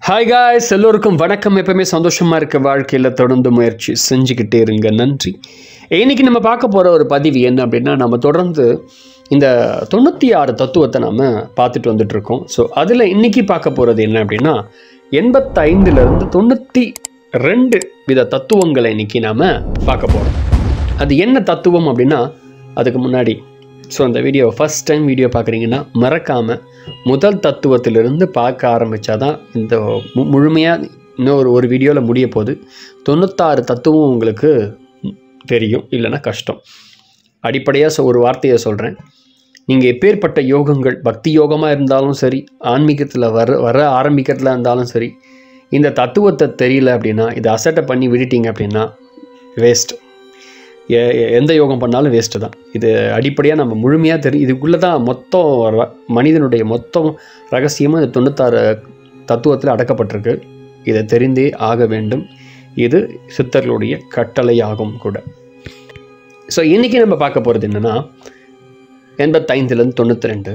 hi guys எல்லோருக்கும் வணக்கம் எப்பவுமே சந்தோஷமாக இருக்க வாழ்க்கையில் தொடர்ந்து முயற்சி செஞ்சுக்கிட்டே இருங்க நன்றி இன்னைக்கு நம்ம பார்க்க போகிற ஒரு பதிவு என்ன அப்படின்னா நம்ம தொடர்ந்து இந்த தொண்ணூற்றி ஆறு தத்துவத்தை நம்ம பார்த்துட்டு வந்துட்டு இருக்கோம் ஸோ அதில் இன்னைக்கு பார்க்க போகிறது என்ன அப்படின்னா எண்பத்தைந்துலேருந்து தொண்ணூற்றி ரெண்டு வித தத்துவங்களை இன்னைக்கு நாம் பார்க்க போகிறோம் அது என்ன தத்துவம் அப்படின்னா அதுக்கு முன்னாடி ஸோ அந்த வீடியோ ஃபஸ்ட் டைம் வீடியோ பார்க்குறீங்கன்னா மறக்காமல் முதல் தத்துவத்திலிருந்து பார்க்க ஆரம்பித்தா தான் இந்த மு முழுமையாக இன்னொரு ஒரு வீடியோவில் முடிய போகுது தொண்ணூத்தாறு தத்துவம் உங்களுக்கு தெரியும் இல்லைன்னா கஷ்டம் அடிப்படையாக ஒரு வார்த்தையை சொல்கிறேன் நீங்கள் எப்பேற்பட்ட யோகங்கள் பக்தி யோகமாக இருந்தாலும் சரி ஆன்மீகத்தில் வர வர ஆரம்பிக்கிறதுல இருந்தாலும் சரி இந்த தத்துவத்தை தெரியல அப்படின்னா இதை அசட்டை பண்ணி விட்டுட்டீங்க அப்படின்னா வேஸ்ட் எந்த யோகம் பண்ணாலும் வேஸ்ட்டு தான் இது அடிப்படையாக நம்ம முழுமையாக தெரியும் இதுக்குள்ளே தான் மொத்தம் ர- மனிதனுடைய மொத்தம் ரகசியமாக இந்த தொண்ணூத்தாறு தத்துவத்தில் அடக்கப்பட்டிருக்கு இதை தெரிந்தே ஆக வேண்டும் இது சித்தர்களுடைய கட்டளையாகும் கூட ஸோ இன்றைக்கி நம்ம பார்க்க போகிறது என்னென்னா எண்பத்தைந்துலேருந்து தொண்ணூற்றி ரெண்டு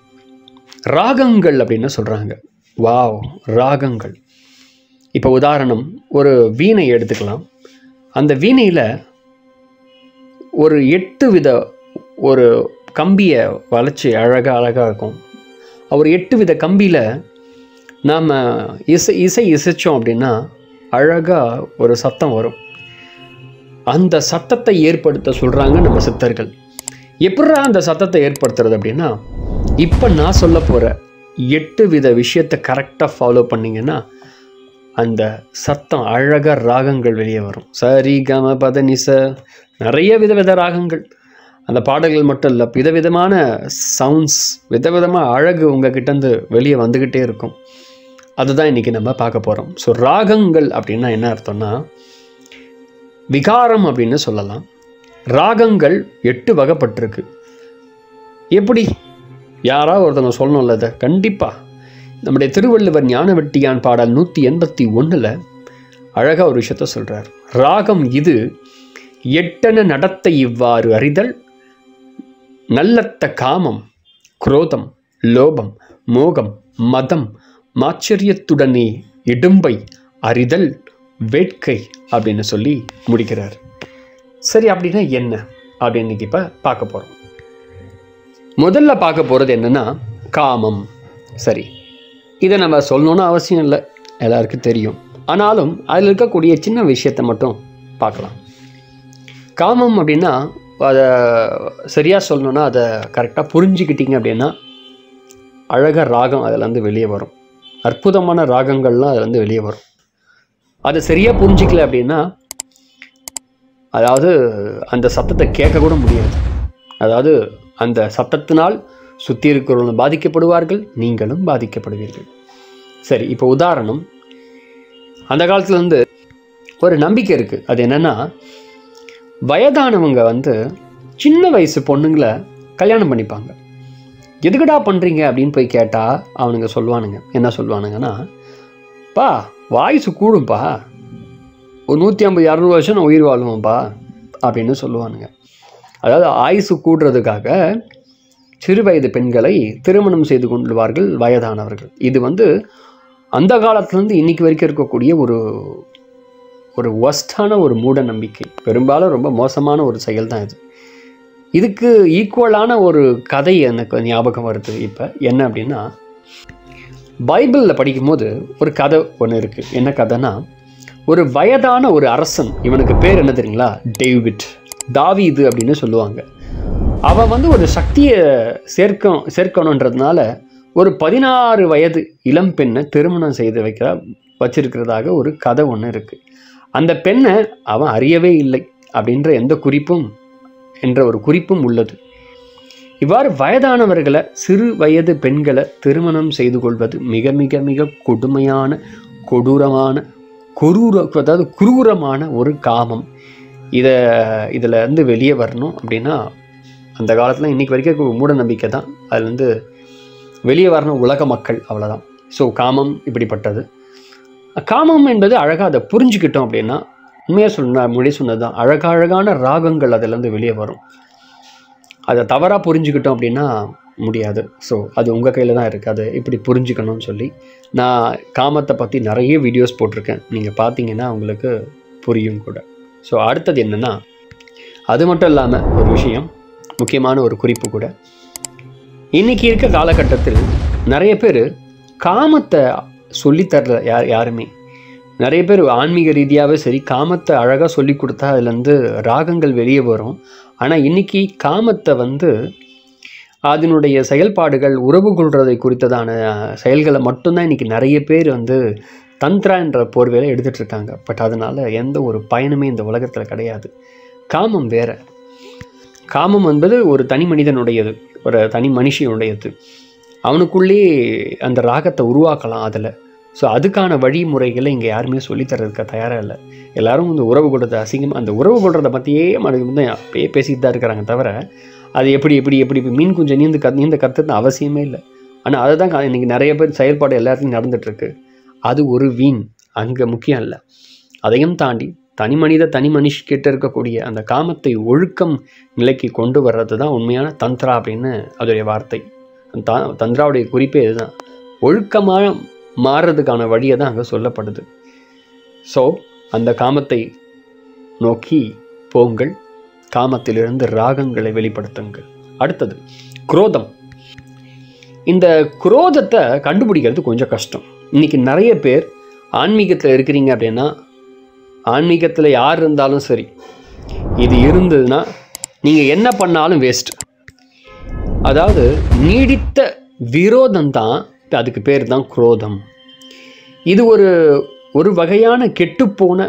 ராகங்கள் அப்படின்னு சொல்கிறாங்க வாவ் ராகங்கள் இப்போ உதாரணம் ஒரு வீணை எடுத்துக்கலாம் அந்த வீணையில் ஒரு எட்டு வித ஒரு கம்பியை வளைச்சி அழகாக அழகாக இருக்கும் ஒரு எட்டு வித கம்பியில் நாம் இசை இசை இசைச்சோம் அப்படின்னா அழகாக ஒரு சத்தம் வரும் அந்த சத்தத்தை ஏற்படுத்த சொல்கிறாங்க நம்ம சித்தர்கள் எப்படிடா அந்த சத்தத்தை ஏற்படுத்துறது அப்படின்னா இப்போ நான் சொல்ல போகிற எட்டு வித விஷயத்தை கரெக்டாக ஃபாலோ பண்ணிங்கன்னா அந்த சத்தம் அழகாக ராகங்கள் வெளியே வரும் சரி கம பத நிச நிறைய விதவித ராகங்கள் அந்த பாடல்கள் மட்டும் இல்லை விதவிதமான சவுண்ட்ஸ் விதவிதமாக அழகு உங்ககிட்டேருந்து வெளியே வந்துக்கிட்டே இருக்கும் அதுதான் இன்றைக்கி நம்ம பார்க்க போகிறோம் ஸோ ராகங்கள் அப்படின்னா என்ன அர்த்தம்னா விகாரம் அப்படின்னு சொல்லலாம் ராகங்கள் எட்டு வகைப்பட்டிருக்கு எப்படி யாராவது ஒருத்தவங்க சொல்லணும்ல இதை கண்டிப்பாக நம்முடைய திருவள்ளுவர் ஞானவெட்டியான் பாடல் நூற்றி எண்பத்தி ஒன்றில் அழகாக ஒரு விஷயத்த சொல்கிறார் ராகம் இது எட்டன நடத்தை இவ்வாறு அறிதல் நல்லத்த காமம் குரோதம் லோபம் மோகம் மதம் மாச்சரியத்துடனே இடும்பை அறிதல் வேட்கை அப்படின்னு சொல்லி முடிக்கிறார் சரி அப்படின்னா என்ன அப்படின்னு இன்னைக்கு இப்போ பார்க்க போகிறோம் முதல்ல பார்க்க போகிறது என்னன்னா காமம் சரி இதை நம்ம சொல்லணும்னு அவசியம் இல்லை எல்லாருக்கும் தெரியும் ஆனாலும் அதில் இருக்கக்கூடிய சின்ன விஷயத்தை மட்டும் பார்க்கலாம் காமம் அப்படின்னா அதை சரியாக சொல்லணும்னா அதை கரெக்டாக புரிஞ்சுக்கிட்டீங்க அப்படின்னா அழகாக ராகம் அதுலேருந்து வெளியே வரும் அற்புதமான ராகங்கள்லாம் அதுலேருந்து வெளியே வரும் அதை சரியாக புரிஞ்சிக்கல அப்படின்னா அதாவது அந்த சத்தத்தை கேட்க கூட முடியாது அதாவது அந்த சத்தத்தினால் சுற்றி இருக்கிறவங்களும் பாதிக்கப்படுவார்கள் நீங்களும் பாதிக்கப்படுவீர்கள் சரி இப்போ உதாரணம் அந்த காலத்துல இருந்து ஒரு நம்பிக்கை இருக்குது அது என்னென்னா வயதானவங்க வந்து சின்ன வயசு பொண்ணுங்களை கல்யாணம் பண்ணிப்பாங்க எதுக்குடா பண்ணுறீங்க அப்படின்னு போய் கேட்டால் அவனுங்க சொல்லுவானுங்க என்ன சொல்லுவானுங்கன்னா பா வாய்ஸ் கூடும்பா ஒரு நூற்றி ஐம்பது இரநூறு வருஷம் நான் உயிர் வாழுவேன்ப்பா அப்படின்னு சொல்லுவானுங்க அதாவது ஆயுசு கூடுறதுக்காக சிறு வயது பெண்களை திருமணம் செய்து கொள்வார்கள் வயதானவர்கள் இது வந்து அந்த காலத்துலேருந்து இன்னைக்கு வரைக்கும் இருக்கக்கூடிய ஒரு ஒரு ஒஸ்டான ஒரு மூட நம்பிக்கை பெரும்பாலும் ரொம்ப மோசமான ஒரு செயல் தான் இது இதுக்கு ஈக்குவலான ஒரு கதை எனக்கு ஞாபகம் வருது இப்போ என்ன அப்படின்னா பைபிளில் படிக்கும்போது ஒரு கதை ஒன்று இருக்குது என்ன கதைனா ஒரு வயதான ஒரு அரசன் இவனுக்கு பேர் என்ன தெரியுங்களா டேவிட் தாவீது அப்படின்னு சொல்லுவாங்க அவன் வந்து ஒரு சக்தியை சேர்க்க சேர்க்கணுன்றதுனால ஒரு பதினாறு வயது இளம் பெண்ணை திருமணம் செய்து வைக்க வச்சிருக்கிறதாக ஒரு கதை ஒன்று இருக்குது அந்த பெண்ணை அவன் அறியவே இல்லை அப்படின்ற எந்த குறிப்பும் என்ற ஒரு குறிப்பும் உள்ளது இவ்வாறு வயதானவர்களை சிறு வயது பெண்களை திருமணம் செய்து கொள்வது மிக மிக மிக கொடுமையான கொடூரமான குரூர அதாவது குரூரமான ஒரு காமம் இதை இதில் இருந்து வெளியே வரணும் அப்படின்னா அந்த காலத்தில் இன்னைக்கு வரைக்கும் மூட நம்பிக்கை தான் அதுலேருந்து வெளியே வரணும் உலக மக்கள் அவ்வளோதான் ஸோ காமம் இப்படிப்பட்டது காமம் என்பது அழகாக அதை புரிஞ்சுக்கிட்டோம் அப்படின்னா உண்மையாக சொன்ன முன்னாடி சொன்னது தான் அழகழகான ராகங்கள் அதிலேருந்து வெளியே வரும் அதை தவறாக புரிஞ்சுக்கிட்டோம் அப்படின்னா முடியாது ஸோ அது உங்கள் கையில் தான் இருக்குது அதை இப்படி புரிஞ்சுக்கணும்னு சொல்லி நான் காமத்தை பற்றி நிறைய வீடியோஸ் போட்டிருக்கேன் நீங்கள் பார்த்தீங்கன்னா உங்களுக்கு புரியும் கூட ஸோ அடுத்தது என்னென்னா அது மட்டும் இல்லாமல் ஒரு விஷயம் முக்கியமான ஒரு குறிப்பு கூட இன்னைக்கு இருக்க காலகட்டத்தில் நிறைய பேர் காமத்தை சொல்லித்தரல யார் யாருமே நிறைய பேர் ஆன்மீக ரீதியாகவே சரி காமத்தை அழகாக சொல்லி கொடுத்தா அதுலேருந்து ராகங்கள் வெளியே வரும் ஆனால் இன்னைக்கு காமத்தை வந்து அதனுடைய செயல்பாடுகள் உறவு கொள்றதை குறித்ததான செயல்களை மட்டும்தான் இன்னைக்கு நிறைய பேர் வந்து தந்த்ரா என்ற போர்வையில் எடுத்துட்டு இருக்காங்க பட் அதனால் எந்த ஒரு பயனுமே இந்த உலகத்தில் கிடையாது காமம் வேற காமம் என்பது ஒரு தனி மனிதனுடையது ஒரு தனி மனுஷியுடையது அவனுக்குள்ளே அந்த ராகத்தை உருவாக்கலாம் அதில் ஸோ அதுக்கான வழிமுறைகளை இங்கே யாருமே சொல்லித்தரதுக்கு தயாராக இல்லை எல்லாரும் இந்த உறவு கொள்றதை அசிங்கம் அந்த உறவு கொள்றதை பற்றியே மனது வந்து அப்பயே பேசிட்டு தான் இருக்கிறாங்க தவிர அது எப்படி எப்படி எப்படி இப்படி மீன் குஞ்சம் நீந்து க நீந்த கற்றுறது அவசியமே இல்லை ஆனால் அதை தான் இன்றைக்கி நிறைய பேர் செயல்பாடு எல்லாத்தையும் நடந்துகிட்ருக்கு அது ஒரு வீண் அங்கே முக்கியம் இல்லை அதையும் தாண்டி தனி மனித தனி மனுஷ் கிட்ட இருக்கக்கூடிய அந்த காமத்தை ஒழுக்கம் நிலைக்கு கொண்டு வர்றது தான் உண்மையான தந்த்ரா அப்படின்னு அதோடைய வார்த்தை த தந்த்ராவுடைய குறிப்பே இதுதான் ஒழுக்கமாக மாறுறதுக்கான வழியை தான் அங்கே சொல்லப்படுது ஸோ அந்த காமத்தை நோக்கி போங்கள் காமத்திலிருந்து ராகங்களை வெளிப்படுத்துங்கள் அடுத்தது குரோதம் இந்த குரோதத்தை கண்டுபிடிக்கிறது கொஞ்சம் கஷ்டம் இன்னைக்கு நிறைய பேர் ஆன்மீகத்தில் இருக்கிறீங்க அப்படின்னா ஆன்மீகத்தில் யார் இருந்தாலும் சரி இது இருந்ததுன்னா நீங்கள் என்ன பண்ணாலும் வேஸ்ட் அதாவது நீடித்த விரோதம் தான் அதுக்கு பேர் தான் குரோதம் இது ஒரு ஒரு வகையான கெட்டுப்போன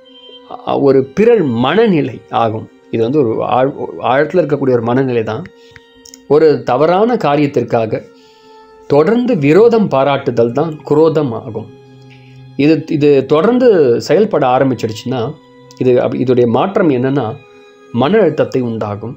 அ, ஒரு பிறர் மனநிலை ஆகும் இது வந்து ஒரு ஆழ் ஆழத்தில் இருக்கக்கூடிய ஒரு மனநிலை தான் ஒரு தவறான காரியத்திற்காக தொடர்ந்து விரோதம் பாராட்டுதல் தான் குரோதம் ஆகும் இது இது தொடர்ந்து செயல்பட ஆரம்பிச்சிடுச்சுன்னா இது அப்படி இதோடைய மாற்றம் என்னன்னா மன அழுத்தத்தை உண்டாகும்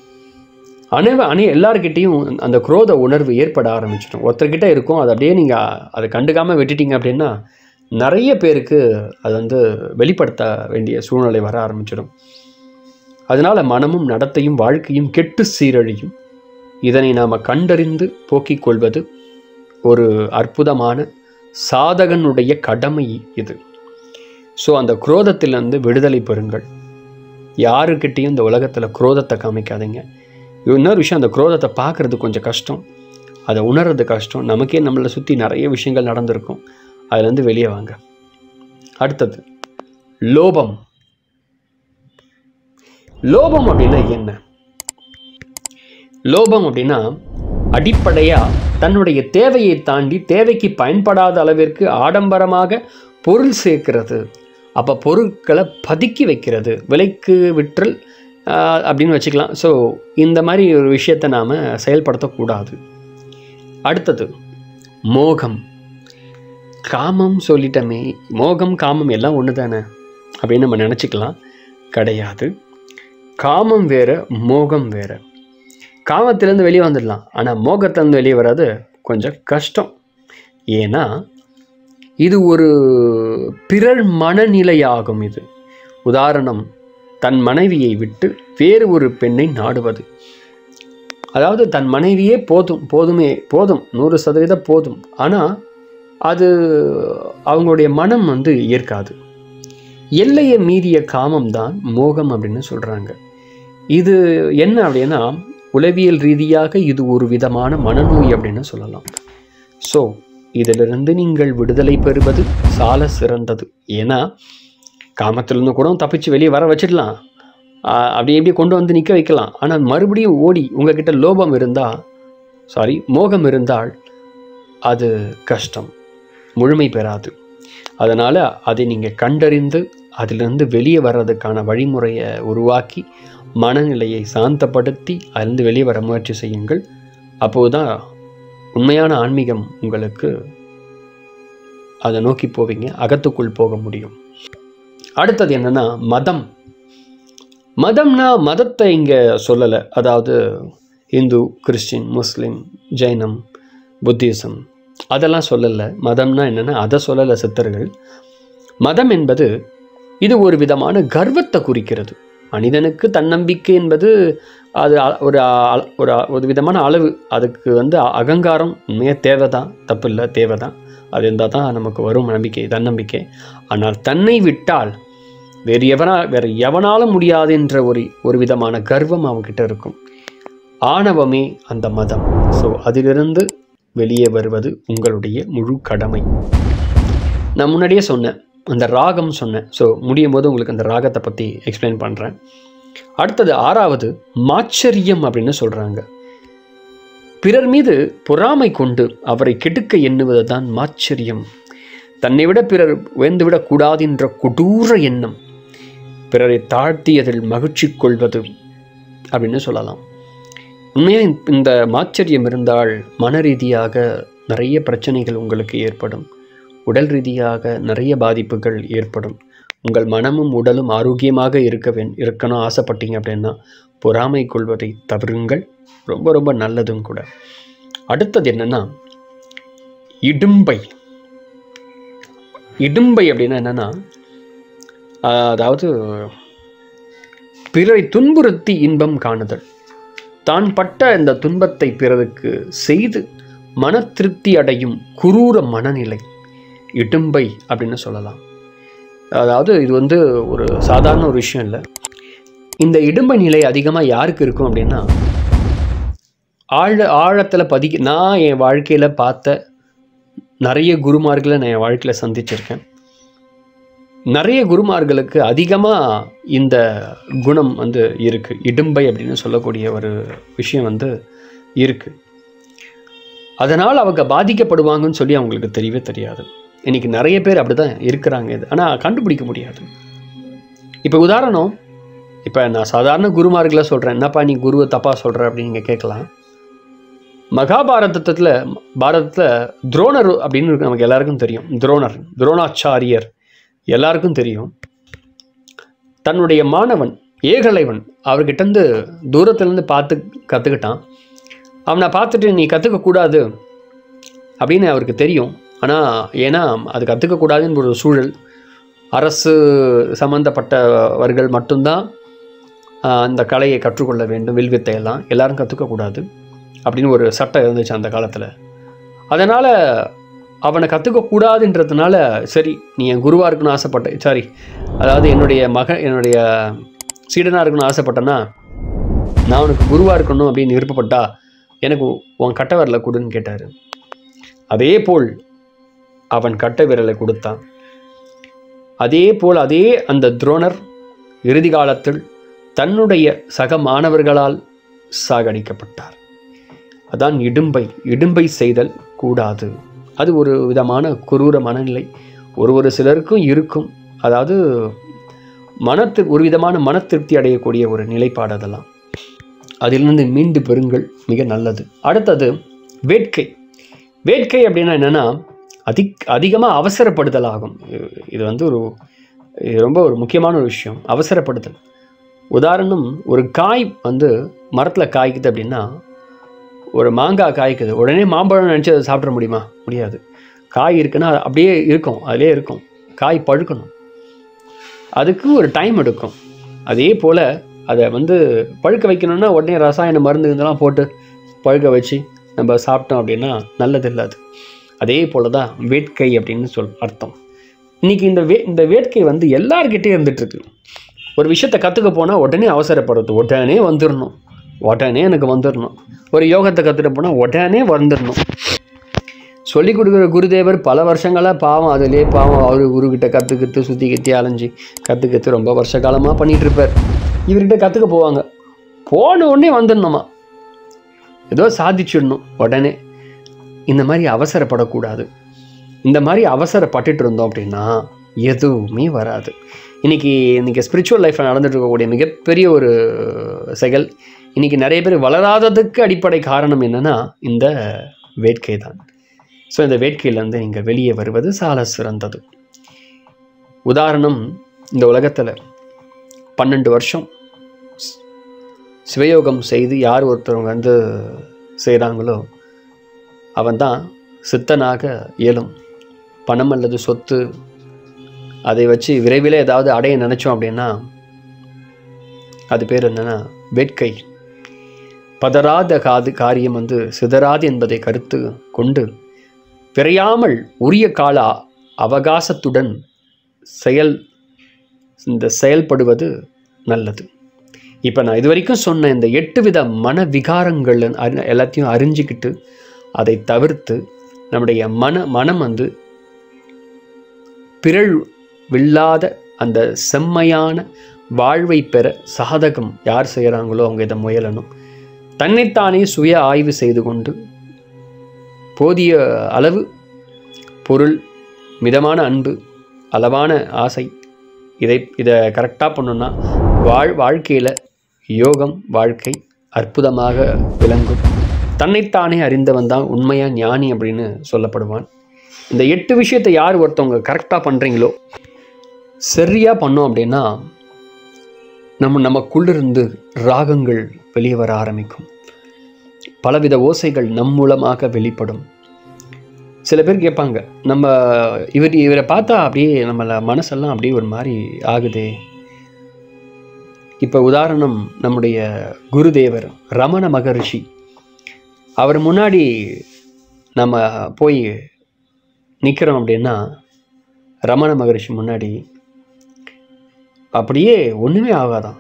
அனைவ அனை எல்லார்கிட்டேயும் அந்த குரோத உணர்வு ஏற்பட ஆரம்பிச்சிடும் ஒருத்தர்கிட்ட இருக்கும் அதை அப்படியே நீங்கள் அதை கண்டுக்காமல் விட்டுட்டீங்க அப்படின்னா நிறைய பேருக்கு அது வந்து வெளிப்படுத்த வேண்டிய சூழ்நிலை வர ஆரம்பிச்சிடும் அதனால் மனமும் நடத்தையும் வாழ்க்கையும் கெட்டு சீரழியும் இதனை நாம் கண்டறிந்து போக்கிக் கொள்வது ஒரு அற்புதமான சாதகனுடைய கடமை இது ஸோ அந்த குரோதத்திலிருந்து விடுதலை பெறுங்கள் யாருக்கிட்டேயும் இந்த உலகத்தில் குரோதத்தை காமிக்காதீங்க இன்னொரு விஷயம் அந்த குரோதத்தை பார்க்குறது கொஞ்சம் கஷ்டம் அதை உணர்றது கஷ்டம் நமக்கே நம்மளை சுற்றி நிறைய விஷயங்கள் நடந்திருக்கும் அதுலேருந்து வெளியே வாங்க அடுத்தது லோபம் லோபம் அப்படின்னா என்ன லோபம் அப்படின்னா அடிப்படையாக தன்னுடைய தேவையை தாண்டி தேவைக்கு பயன்படாத அளவிற்கு ஆடம்பரமாக பொருள் சேர்க்கிறது அப்போ பொருட்களை பதுக்கி வைக்கிறது விலைக்கு விற்றல் ஆஹ், அப்படின்னு வச்சுக்கலாம் ஸோ இந்த மாதிரி ஒரு விஷயத்தை நாம் செயல்படுத்தக்கூடாது அடுத்தது மோகம் காமம் சொல்லிட்டமே மோகம் காமம் எல்லாம் ஒன்று தானே அப்படின்னு நம்ம நினச்சிக்கலாம் கிடையாது காமம் வேற மோகம் வேற காமத்திலேருந்து வெளியே வந்துடலாம் ஆனால் மோகத்திலேருந்து வெளியே வர்றது கொஞ்சம் கஷ்டம் ஏன்னா இது ஒரு பிறர் மனநிலையாகும் இது உதாரணம் தன் மனைவியை விட்டு வேறு ஒரு பெண்ணை நாடுவது அதாவது தன் மனைவியே போதும் போதுமே போதும் நூறு சதவீதம் போதும் ஆனால் அது அவங்களுடைய மனம் வந்து ஏற்காது எல்லையை மீறிய காமம் தான் மோகம் அப்படின்னு சொல்கிறாங்க இது என்ன அப்படின்னா உளவியல் ரீதியாக இது ஒரு விதமான மனநோய் அப்படின்னு சொல்லலாம் ஸோ இதிலிருந்து நீங்கள் விடுதலை பெறுவது சால சிறந்தது ஏன்னா காமத்திலிருந்து கூட தப்பிச்சு வெளியே வர வச்சிடலாம் ஆஹ் அப்படி இப்படி கொண்டு வந்து நிற்க வைக்கலாம் ஆனால் மறுபடியும் ஓடி உங்ககிட்ட லோபம் இருந்தால் சாரி மோகம் இருந்தால் அது கஷ்டம் முழுமை பெறாது அதனால் அதை நீங்கள் கண்டறிந்து அதிலிருந்து வெளியே வர்றதுக்கான வழிமுறையை உருவாக்கி மனநிலையை சாந்தப்படுத்தி அதிலிருந்து வெளியே வர முயற்சி செய்யுங்கள் அப்போதுதான் உண்மையான ஆன்மீகம் உங்களுக்கு அதை நோக்கி போவீங்க அகத்துக்குள் போக முடியும் அடுத்தது என்னன்னா மதம் மதம்னா மதத்தை இங்கே சொல்லலை அதாவது இந்து கிறிஸ்டின் முஸ்லீம் ஜெயினம் புத்திசம் அதெல்லாம் சொல்லலை மதம்னா என்னென்னா அதை சொல்லலை சித்தர்கள் மதம் என்பது இது ஒரு விதமான கர்வத்தை குறிக்கிறது மனிதனுக்கு தன்னம்பிக்கை என்பது அது அ- ஒரு அ- ஒரு அ- ஒரு விதமான அளவு அதுக்கு வந்து அ- அகங்காரம் உண்மையாக தேவை தான் தப்பு இல்லை தேவை தான் அது இருந்தால் தான் நமக்கு வரும் நம்பிக்கை தன்னம்பிக்கை ஆனால் தன்னை விட்டால் வேறு எவனா வேறு எவனாலும் முடியாது என்ற ஒரு ஒரு விதமான கர்வம் அவங்ககிட்ட இருக்கும் ஆணவமே அந்த மதம் ஸோ அதிலிருந்து வெளியே வருவது உங்களுடைய முழு கடமை நான் முன்னாடியே சொன்னேன் அந்த ராகம் சொன்னேன் ஸோ முடியும் போது உங்களுக்கு அந்த ராகத்தை பற்றி எக்ஸ்பிளைன் பண்ணுறேன் அடுத்தது ஆறாவது மாச்சரியம் அப்படின்னு சொல்கிறாங்க பிறர் மீது பொறாமை கொண்டு அவரை கெடுக்க எண்ணுவது தான் மாச்சரியம் தன்னை விட பிறர் உயர்ந்துவிடக் கூடாது என்ற கொடூர எண்ணம் பிறரை தாழ்த்தியதில் மகிழ்ச்சி கொள்வது அப்படின்னு சொல்லலாம் உண்மையாக இந்த மாச்சரியம் இருந்தால் மன ரீதியாக நிறைய பிரச்சனைகள் உங்களுக்கு ஏற்படும் உடல் ரீதியாக நிறைய பாதிப்புகள் ஏற்படும் உங்கள் மனமும் உடலும் ஆரோக்கியமாக இருக்க வே இருக்கணும் ஆசைப்பட்டீங்க அப்படின்னா பொறாமை கொள்வதை தவிருங்கள் ரொம்ப ரொம்ப நல்லதும் கூட அடுத்தது என்னன்னா இடும்பை இடும்பை அப்படின்னா என்னன்னா ஆஹ், அதாவது பிறரை துன்புறுத்தி இன்பம் காணுதல் தான் பட்ட இந்த துன்பத்தை பிறருக்கு செய்து மன திருப்தி அடையும் குரூர மனநிலை இடும்பை அப்படின்னு சொல்லலாம் அதாவது இது வந்து ஒரு சாதாரண ஒரு விஷயம் இல்லை இந்த இடும்பை நிலை அதிகமாக யாருக்கு இருக்கும் அப்படின்னா ஆழ ஆழத்தில் பதிக்க நான் என் வாழ்க்கையில் பார்த்த நிறைய குருமார்களை நான் என் வாழ்க்கையில் சந்திச்சிருக்கேன் நிறைய குருமார்களுக்கு அதிகமாக இந்த குணம் வந்து இருக்குது இடும்பை அப்படின்னு சொல்லக்கூடிய ஒரு விஷயம் வந்து இருக்குது அதனால் அவங்க பாதிக்கப்படுவாங்கன்னு சொல்லி அவங்களுக்கு தெரியவே தெரியாது இன்னைக்கு நிறைய பேர் அப்படி தான் இருக்கிறாங்க இது ஆனால் கண்டுபிடிக்க முடியாது இப்போ உதாரணம் இப்போ நான் சாதாரண குருமார்களை சொல்கிறேன் என்னப்பா நீ குருவை தப்பாக சொல்கிற அப்படின்னு நீங்கள் கேட்கலாம் மகாபாரதத்தில் பாரதத்தில் துரோணர் அப்படின்னு இருக்கு, நமக்கு எல்லாருக்கும் தெரியும் துரோணர் துரோணாச்சாரியர் எல்லாருக்கும் தெரியும் தன்னுடைய மாணவன் ஏகலைவன் அவர்கிட்டருந்து தூரத்துலேருந்து பார்த்து கற்றுக்கிட்டான் அவனை பார்த்துட்டு நீ கற்றுக்கக்கூடாது அப்படின்னு அவருக்கு தெரியும் ஆனால் ஏன்னா அது கற்றுக்கக்கூடாதுன்னு ஒரு சூழல் அரசு சம்பந்தப்பட்டவர்கள் மட்டும்தான் ஆஹ், அந்த கலையை கற்றுக்கொள்ள வேண்டும் வில்வித்தை எல்லாம் எல்லாரும் கற்றுக்கக்கூடாது அப்படின்னு ஒரு சட்டம் இருந்துச்சு அந்த காலத்தில் அதனால் அவனை கற்றுக்கக்கூடாதுன்றதுனால சரி நீ என் குருவாக இருக்கணும்னு ஆசைப்பட்ட சாரி அதாவது என்னுடைய மக என்னுடைய சீடனாக இருக்கணும்னு ஆசைப்பட்டேன்னா நான் உனக்கு குருவாக இருக்கணும் அப்படின்னு விருப்பப்பட்டா எனக்கு உன் கட்ட விரலை கொடுன்னு கேட்டார் அதே போல் அவன் கட்ட விரலை கொடுத்தான் அதே போல் அதே அந்த துரோணர் இறுதி காலத்தில் தன்னுடைய சக மாணவர்களால் சாகடிக்கப்பட்டார் அதான் இடும்பை இடும்பை செய்தல் கூடாது அது ஒரு விதமான குரூர மனநிலை ஒரு ஒரு சிலருக்கும் இருக்கும் அதாவது மனத்து ஒரு விதமான மன திருப்தி அடையக்கூடிய ஒரு நிலைப்பாடு அதெல்லாம் அதிலிருந்து மீண்டு பெறுங்கள் மிக நல்லது அடுத்தது வேட்கை வேட்கை அப்படின்னா என்னென்னா அதிக் அதிகமாக அவசரப்படுதல் ஆகும் இது- இது வந்து ஒரு இது ரொம்ப ஒரு முக்கியமான ஒரு விஷயம் அவசரப்படுதல் உதாரணம் ஒரு காய் வந்து மரத்தில் காய்க்குது அப்படின்னா ஒரு மாங்காய் காய்க்குது உடனே மாம்பழம் நினச்சி அதை சாப்பிட முடியுமா முடியாது காய் இருக்குன்னா அது அப்படியே இருக்கும் அதிலே இருக்கும் காய் பழுக்கணும் அதுக்கு ஒரு டைம் எடுக்கும் அதே போல் அதை வந்து பழுக்க வைக்கணும்னா உடனே ரசாயன மருந்து இதெல்லாம் போட்டு பழுக்க வச்சு நம்ம சாப்பிட்டோம் அப்படின்னா நல்லதில்லை அது அதே போல் தான் வேட்கை அப்படின்னு சொல் அர்த்தம் இன்றைக்கி இந்த வே இந்த வேட்கை வந்து எல்லார்கிட்டே இருந்துகிட்ருக்கு ஒரு விஷயத்தை கற்றுக்க போனால் உடனே அவசரப்படுறது உடனே வந்துடணும் உடனே எனக்கு வந்துடணும் ஒரு யோகத்தை கற்றுட்டு போனால் உடனே வந்துடணும் சொல்லிக் கொடுக்குற குருதேவர் பல வருஷங்களாக பாவம் அதிலே பாவம் அவர் குருக்கிட்ட கற்றுக்கிட்டு சுற்றி கித்தி அலைஞ்சு கற்றுக்கிட்டு ரொம்ப வருஷ காலமாக பண்ணிகிட்டு இருப்பார் இவர்கிட்ட கற்றுக்க போவாங்க போன உடனே வந்துடணுமா ஏதோ சாதிச்சிடணும் உடனே இந்த மாதிரி அவசரப்படக்கூடாது இந்த மாதிரி அவசரப்பட்டுட்டு இருந்தோம் அப்படின்னா எதுவுமே வராது இன்னைக்கு இன்னைக்கு ஸ்பிரிச்சுவல் லைஃப்பில் நடந்துட்டு இருக்கக்கூடிய மிகப்பெரிய ஒரு செயல் இன்னைக்கு நிறைய பேர் வளராததுக்கு அடிப்படை காரணம் என்னன்னா இந்த வேட்கை தான் ஸோ இந்த வேட்கையிலேருந்து நீங்கள் வெளியே வருவது சால சிறந்தது உதாரணம் இந்த உலகத்தில் பன்னெண்டு வருஷம் ஸ்- சிவயோகம் செய்து யார் ஒருத்தவங்க வந்து செய்கிறாங்களோ அவன் தான் சித்தனாக இயலும் பணம் அல்லது சொத்து அதை வச்சு விரைவில் ஏதாவது அடைய நினச்சோம் அப்படின்னா அது பேர் என்னன்னா வேட்கை பதறாத காது காரியம் வந்து சிதறாது என்பதை கருத்து கொண்டு விரையாமல் உரிய கால அவகாசத்துடன் செயல் இந்த செயல்படுவது நல்லது இப்போ நான் இது வரைக்கும் சொன்ன இந்த எட்டு வித மன விகாரங்கள் அறி- எல்லாத்தையும் அறிஞ்சிக்கிட்டு அதை தவிர்த்து நம்முடைய மன மனம் வந்து பிறழ்வில்லாத அந்த செம்மையான வாழ்வை பெற சாதகம் யார் செய்கிறாங்களோ அவங்க இதை முயலணும் தன்னைத்தானே சுய ஆய்வு செய்து கொண்டு போதிய அளவு பொருள் மிதமான அன்பு அளவான ஆசை இதை இதை கரெக்டாக பண்ணோன்னா வாழ் வாழ்க்கையில் யோகம் வாழ்க்கை அற்புதமாக விளங்கும் தன்னைத்தானே அறிந்தவன் தான் உண்மையாக ஞானி அப்படின்னு சொல்லப்படுவான் இந்த எட்டு விஷயத்தை யார் ஒருத்தவங்க கரெக்டாக பண்ணுறீங்களோ சரியாக பண்ணோம் அப்படின்னா நம்ம நமக்குள்ளிருந்து ராகங்கள் வெளியே வர ஆரம்பிக்கும் பலவித ஓசைகள் நம் மூலமாக வெளிப்படும் சில பேர் கேட்பாங்க நம்ம இவர் இவரை பார்த்தா அப்படியே நம்மள மனசெல்லாம் அப்படியே ஒரு மாதிரி ஆகுதே இப்போ உதாரணம் நம்முடைய குருதேவர் ரமண மகரிஷி அவர் முன்னாடி நம்ம போய் நிற்கிறோம் அப்படின்னா ரமண மகரிஷி முன்னாடி அப்படியே ஒன்றுமே ஆகாதான்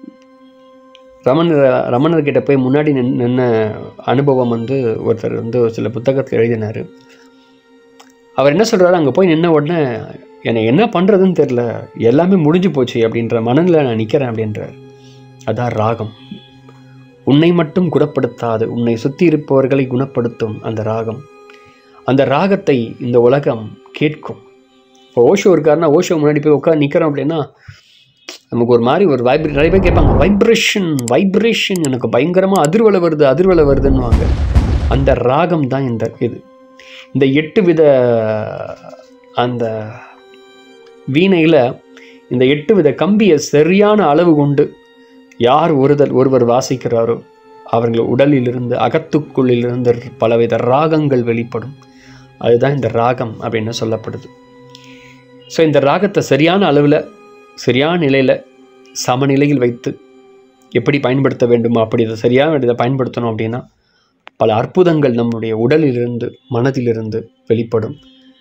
ரமணர் ரமணர்கிட்ட போய் முன்னாடி நின் நின்ன அனுபவம் வந்து ஒருத்தர் வந்து ஒரு சில புத்தகத்தில் எழுதினார் அவர் என்ன சொல்கிறாரு அங்கே போய் நின்ன உடனே எனக்கு என்ன பண்ணுறதுன்னு தெரில எல்லாமே முடிஞ்சு போச்சு அப்படின்ற மனநிலை நான் நிற்கிறேன் அப்படின்றார் அதான் ராகம் உன்னை மட்டும் குணப்படுத்தாது உன்னை சுற்றி இருப்பவர்களை குணப்படுத்தும் அந்த ராகம் அந்த ராகத்தை இந்த உலகம் கேட்கும் இப்போ ஓஷோ இருக்காருன்னா ஓஷோ முன்னாடி போய் உட்காந்து நிற்கிறோம் அப்படின்னா நமக்கு ஒரு மாதிரி ஒரு வைப்ரே நிறைய பேர் கேட்பாங்க வைப்ரேஷன் வைப்ரேஷன் எனக்கு பயங்கரமாக அதிர்வலை வருது அதிர்வலை வருதுன்னுவாங்க அந்த ராகம் தான் இந்த இது இந்த எட்டு வித அந்த வீணையில் இந்த எட்டு வித கம்பியை சரியான அளவு கொண்டு யார் ஒருதல் ஒருவர் வாசிக்கிறாரோ அவர்கள் உடலிலிருந்து அகத்துக்குள்ளிலிருந்து பலவித ராகங்கள் வெளிப்படும் அதுதான் இந்த ராகம் அப்படின்னு சொல்லப்படுது ஸோ இந்த ராகத்தை சரியான அளவில் சரியான நிலையில் சமநிலையில் வைத்து எப்படி பயன்படுத்த வேண்டுமோ அப்படி இதை சரியான இதை பயன்படுத்தணும் அப்படின்னா பல அற்புதங்கள் நம்முடைய உடலிலிருந்து மனதிலிருந்து வெளிப்படும்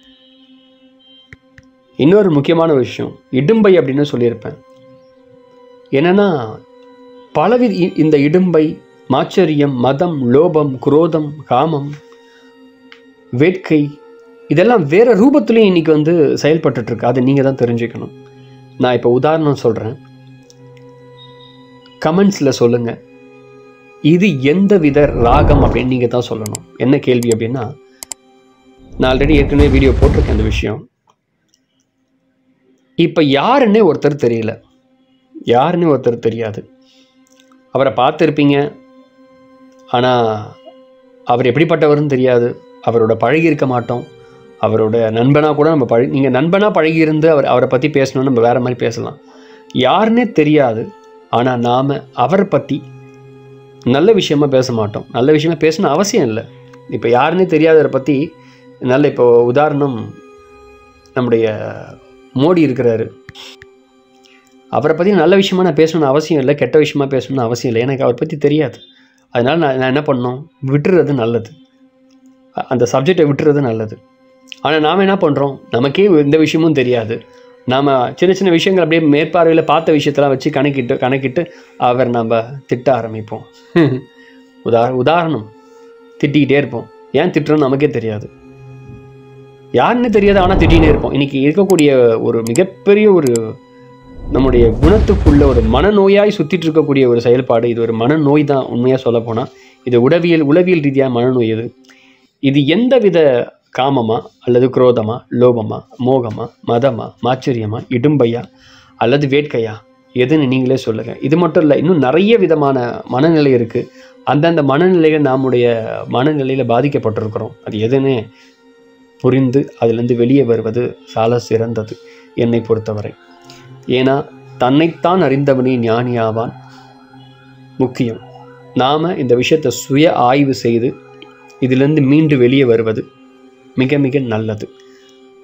இன்னொரு முக்கியமான விஷயம் இடும்பை அப்படின்னு சொல்லியிருப்பேன் என்னன்னா பலவித இ- இந்த இடும்பை மாச்சரியம் மதம் லோபம் குரோதம் காமம் வேட்கை இதெல்லாம் வேற ரூபத்துலேயும் இன்னைக்கு வந்து செயல்பட்டுட்டு இருக்கு அதை நீங்கள் தான் தெரிஞ்சுக்கணும் நான் இப்போ உதாரணம் சொல்கிறேன் கமெண்ட்ஸில் சொல்லுங்கள் இது எந்த வித ராகம் அப்படின்னு நீங்கள் தான் சொல்லணும் என்ன கேள்வி அப்படின்னா நான் ஆல்ரெடி ஏற்கனவே வீடியோ போட்டிருக்கேன் அந்த விஷயம் இப்போ யாருன்னே ஒருத்தர் தெரியல யாருன்னே ஒருத்தர் தெரியாது அவரை பார்த்துருப்பீங்க ஆனால் அவர் எப்படிப்பட்டவர்னு தெரியாது அவரோட பழகி இருக்க மாட்டோம் அவரோட நண்பனாக கூட நம்ம பழகி நீங்கள் நண்பனாக பழகியிருந்து அவர் அவரை பற்றி பேசணும்னு நம்ம வேறு மாதிரி பேசலாம் யாருன்னே தெரியாது ஆனால் நாம் அவரை பற்றி நல்ல விஷயமா பேச மாட்டோம் நல்ல விஷயமா பேசணும் அவசியம் இல்லை இப்போ யாருன்னே தெரியாதவரை பற்றி நல்ல இப்போ உதாரணம் நம்முடைய மோடி இருக்கிறாரு அவரை பற்றி நல்ல விஷயமா நான் பேசணும்னு அவசியம் இல்லை கெட்ட விஷயமா பேசணும்னு அவசியம் இல்லை எனக்கு அவரை பற்றி தெரியாது அதனால் நான் நான் என்ன பண்ணணும் விட்டுறது நல்லது அ- அந்த சப்ஜெக்டை விட்டுறது நல்லது ஆனால் நாம் என்ன பண்ணுறோம் நமக்கே எந்த விஷயமும் தெரியாது நாம் சின்ன சின்ன விஷயங்கள் அப்படியே மேற்பார்வையில் பார்த்த விஷயத்தெல்லாம் வச்சு கணக்கிட்டு கணக்கிட்டு அவர் நம்ம திட்ட ஆரம்பிப்போம் உதா உதாரணம் திட்டிக்கிட்டே இருப்போம் ஏன் திட்டுறோன்னு நமக்கே தெரியாது யாருன்னு தெரியாது ஆனால் திட்டிகிட்டே இருப்போம் இன்னைக்கு இருக்கக்கூடிய ஒரு மிகப்பெரிய ஒரு நம்முடைய குணத்துக்குள்ள ஒரு மனநோயாய் சுத்திட்டு இருக்கக்கூடிய ஒரு செயல்பாடு இது ஒரு மனநோய் தான் உண்மையாக சொல்ல போனால் இது உடவியல் உளவியல் ரீதியாக மனநோய் இது இது எந்த வித காமமா அல்லது குரோதமா லோபமா மோகமா மதமா மாச்சரியமா இடும்பையா அல்லது வேட்கையா எதுன்னு நீங்களே சொல்லுங்க இது மட்டும் இல்லை இன்னும் நிறைய விதமான மனநிலை இருக்கு அந்தந்த மனநிலையில் நம்முடைய மனநிலையில் பாதிக்கப்பட்டிருக்கிறோம் அது எதுன்னு புரிந்து அதிலிருந்து வெளியே வருவது சால சிறந்தது என்னை பொறுத்தவரை ஏன்னா தன்னைத்தான் அறிந்தவனே ஞானியாவான் முக்கியம் நாம் இந்த விஷயத்தை சுய ஆய்வு செய்து இதிலிருந்து மீண்டு வெளியே வருவது மிக மிக நல்லது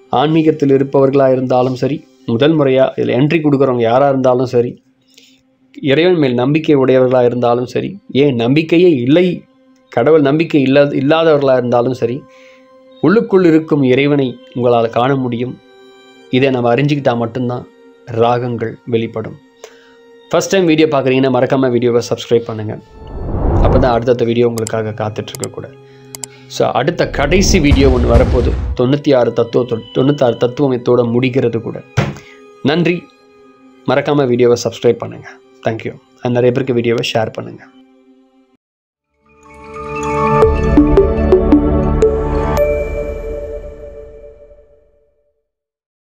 ஆன்மீகத்தில் இருப்பவர்களாக இருந்தாலும் சரி முதல் முறையாக இதில் என்ட்ரி கொடுக்குறவங்க யாராக இருந்தாலும் சரி இறைவன் மேல் நம்பிக்கை உடையவர்களாக இருந்தாலும் சரி ஏன் நம்பிக்கையே இல்லை கடவுள் நம்பிக்கை இல்லாத இல்லாதவர்களாக இருந்தாலும் சரி உள்ளுக்குள் இருக்கும் இறைவனை உங்களால் காண முடியும் இதை நம்ம அறிஞ்சிக்கிட்டால் மட்டும்தான் ராகங்கள் வெளிப்படும் ஃபஸ்ட் டைம் வீடியோ பார்க்குறீங்கன்னா மறக்காமல் வீடியோவை சப்ஸ்கிரைப் பண்ணுங்கள் அப்போ தான் அடுத்தடுத்த வீடியோ உங்களுக்காக காத்துட்ருக்க கூட ஸோ அடுத்த கடைசி வீடியோ ஒன்று வரப்போகுது தொண்ணூற்றி ஆறு தத்துவத்தோட தொண்ணூத்தாறு தத்துவமத்தோட முடிகிறது கூட நன்றி மறக்காமல் வீடியோவை சப்ஸ்கிரைப் பண்ணுங்கள் தேங்க்யூ நிறைய பேருக்கு வீடியோவை ஷேர் பண்ணுங்கள்